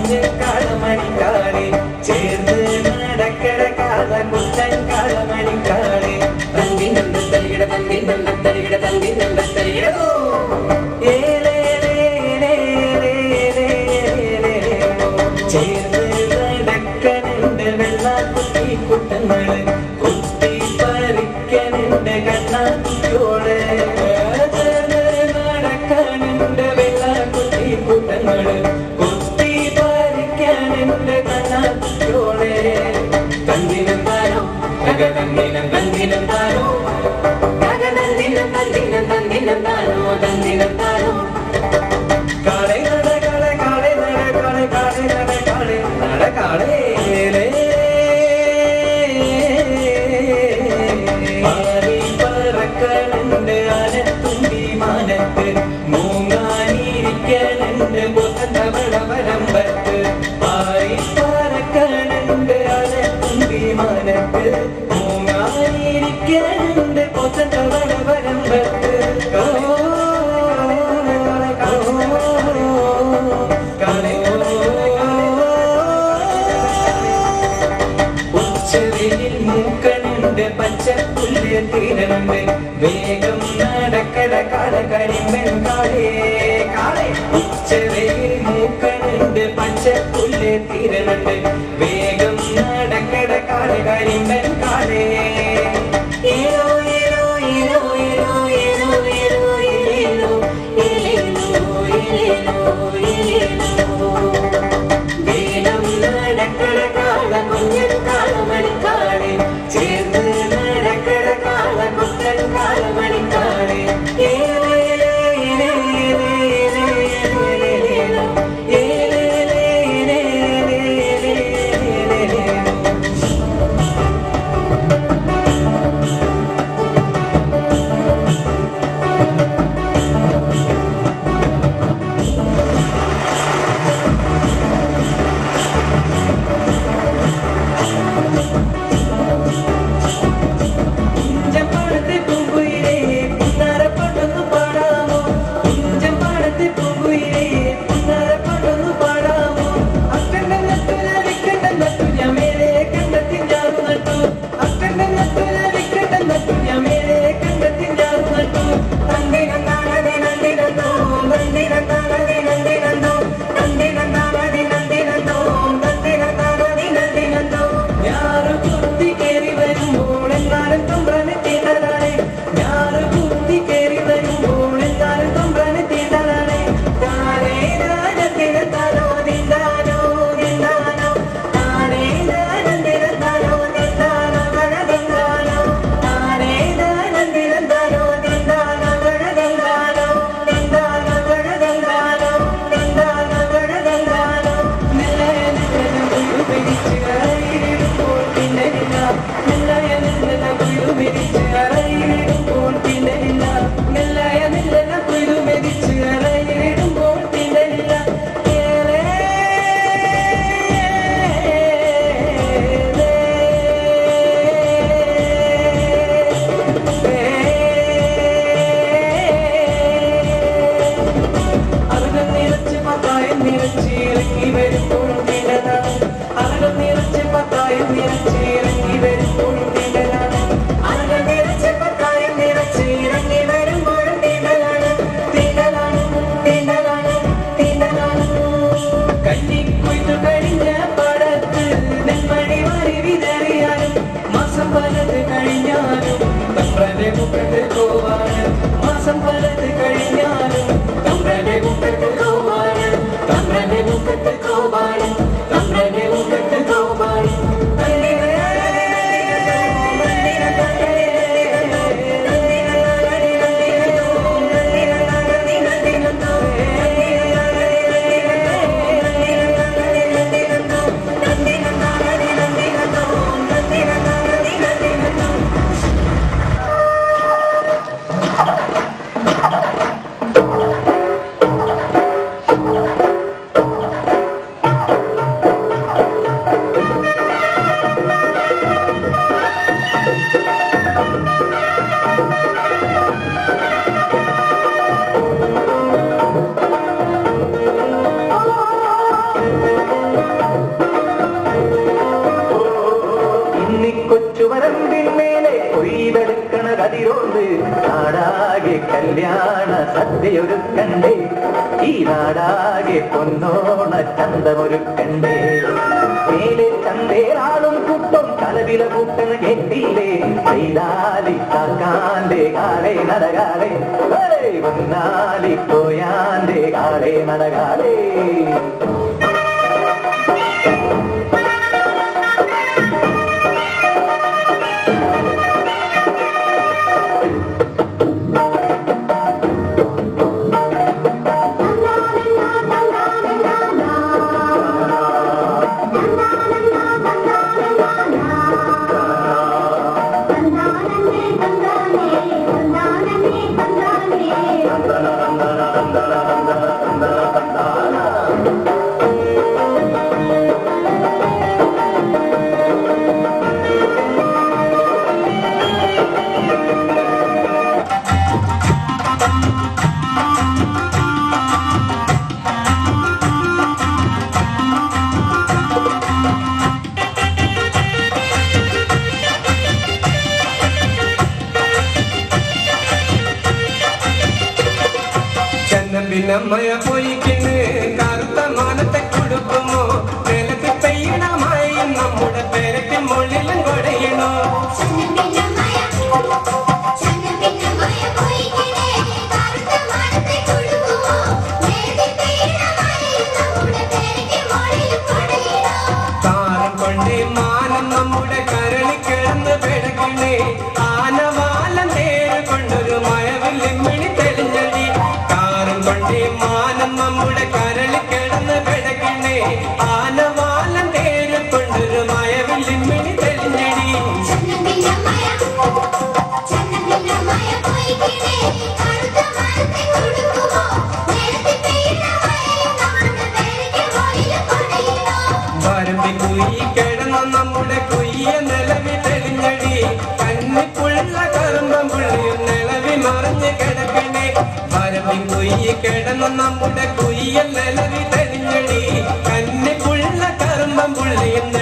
കുഞ്ഞൻ കാളമണിക്കാളെ ചേർന്ന് നടക്കട കാള കുട്ടൻ കാളമണിക്കാളെ തങ്കിനം തരികിട തങ്കിനം തരികിട തങ്കിനം തരികിടോ ചേർന്ന് നടക്കനുണ്ട് വെള്ളാക്കുട്ടി കുട്ടങ്ങള് കുത്തി പറിക്കനുണ്ട് കണ്ണാക്കുട്ടിയോട് ചേർന്ന് നടക്കനുണ്ട് വെള്ളാക്കുട്ടി കുട്ടങ്ങള് കുത്തി പറിക്കനുണ്ട് കണ്ണാക്കുട്ടിയോട് തന്നിനം താനോ കക തന്നിനം തന്നിനം താനോ കക തന്നിനം തന്നിനം തന്നിനം താനോ തന്നിനം താനോ കാളെ നട കാളെ കാളെ നട കാളെ കാളെ നട കാളെ നട കാളെ പാറി പറക്കണുണ്ട് ആനത്തുമ്പി മാനത്ത് മൂങ്ങാനിരിക്കണുണ്ട് ബുധന്തവള വരമ്പത്ത് പാറി പറക്കണുണ്ട് ആനത്തുമ്പി മാനത്ത് മൂങ്ങാനിരിക്കണുണ്ട് ബുധന്തവള വരമ്പത്ത് ഓ ഉച്ചവെയിൽ മൂക്കണുണ്ട് പച്ചപ്പുല്ല് തീരനുണ്ട് വേഗം നടക്കട കാള കരിമ്പൻ കാളേ കാളേ ഉച്ചവെയിൽ മൂക്കണുണ്ട് പച്ചപ്പുല്ല് തീരനുണ്ട് വേഗം നടക്കട കാള കരിമ്പൻ കാളേ ഏലോ ഏലോ ഏലോ ഏലോ ഏലോ ഏലോ ഏലോ ഏലോ ഏലോ ഏലോ വേലം നടക്കട കാള കുഞ്ഞൻ കാളമണിക്കാളെ ചേർന്ന് നടക്കട കാള കുട്ടൻ കാളമണിക്കാളെ ഏലേലേ, ഏലേലേ, ഏലേലേ, ഏലേലോ. ഏലേലേ, ഏലേലേ, ഏലേലോ. കല്യാണ സദ്യയൊരുക്കണ്ടേ ഈ നാടാകെ പൊന്നോണ ചന്തമൊരുക്കണ്ടേ മേലെ ചന്തേറാളും കൂട്ടം കലവില കൂട്ടണ കേട്ടില്ലേ ചെയ്താലി കാക്കാന്റെ കാലേ നടകാലേ വന്നാലി പോയാന്റെ കാലേ നടകാലേ ചന്നമ്പിനമ്മയ പൊയ്ക്കിന് കറുത്ത മാനത്തെ കൊടുക്കുമോ നിലത്ത് പെയ്യണമായി നമ്മുടെ പേരയ്ക്ക് മുള്ളിലും കൊടയണോ താരം കൊണ്ടേ മാനം നമ്മുടെ കരളി കിടന്ന് പിടക്കണേ ആനവാലം നേര് കൊണ്ടൊരു മഴവില്ലിമ്മിണി തെളിഞ്ഞടി താരം കൊണ്ടേ മാനം നമ്മുടെ കരളി കിടന്ന് പിടക്കണേ ആനവാലം നേര് കൊണ്ടൊരു മഴവില്ലിമ്മിണി തെളിഞ്ഞടി വരമ്പി കുയി കിടന്ന നമ്മുടെ കുയ്യ നിലവി തെളിഞ്ഞടി കന്നിപ്പുള്ള കറുമ്പം പുള്ളിയും നിലവി മറിഞ്ഞ് കിടക്കണേ വരമ്പി കുയി കിടന്ന നമ്മുടെ കുയ്യ നിലവി തെളിഞ്ഞടി കന്നിപ്പുള്ള കറുമ്പം പുള്ളിയും